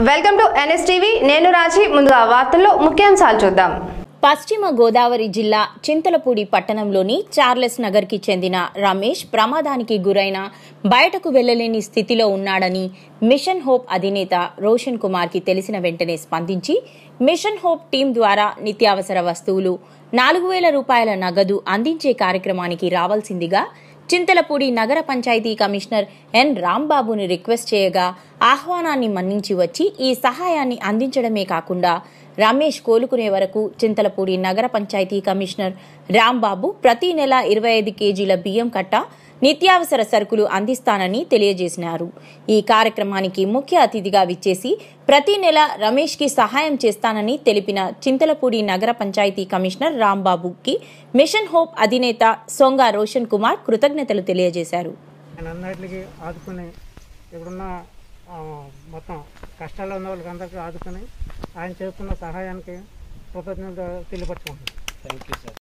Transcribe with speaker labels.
Speaker 1: welcome to NSTV నేను రాజీ ముందుగా వార్తల్లో ముఖ్యాంశాలు చూద్దాం
Speaker 2: పశ్చిమ గోదావరి జిల్లా చింతలపూడి పట్టణంలోని చార్లెస్ నగర్కి చెందిన రమేష్ ప్రమాదానికి గురైన బయటకు వెళ్లలేని స్థితిలో ఉన్నాడని మిషన్ హోప్ అధినేత రోషన్ కుమార్కి తెలిసిన వెంటనే స్పందించి మిషన్ హోప్ టీం ద్వారా నిత్యావసర వస్తువులు నాలుగు వేల రూపాయల నగదు అందించే కార్యక్రమానికి రావాల్సిందిగా చింతలపూడి నగర పంచాయతీ కమిషనర్ ఎన్ రాంబాబుని రిక్వెస్ట్ చేయగా ఆహ్వానాన్ని మన్నించి వచ్చి ఈ సహాయాన్ని అందించడమే కాకుండా రమేష్ కోలుకునే వరకు చింతలపూడి నగర పంచాయతీ కమిషనర్ రాంబాబు ప్రతి నెల ఇరవై ఐదు కేజీల బియ్యం కట్ట నిత్యావసర సరుకులు అందిస్తానని తెలియజేసినారు ఈ కార్యక్రమానికి ముఖ్య అతిథిగా విచ్చేసి ప్రతి నెల రమేష్ కి సహాయం చేస్తానని తెలిపిన చింతలపూడి నగర పంచాయతీ కమిషనర్ రాంబాబుకి మిషన్ హోప్ అధినేత సొంగ రోషన్ కుమార్ కృతజ్ఞతలు తెలియజేశారు
Speaker 3: ఆయన అన్నిటికి ఆదుకుని ఇప్పుడున్న ఆ, మొత్తం కష్టాల్లో ఉన్న వాళ్ళకి అందరికీ ఆదుకుని ఆయన చేస్తున్న సహాయానికి కృతజ్ఞత తెలియపరచుకుంటున్నాను
Speaker 4: థ్యాంక్ యూ సార్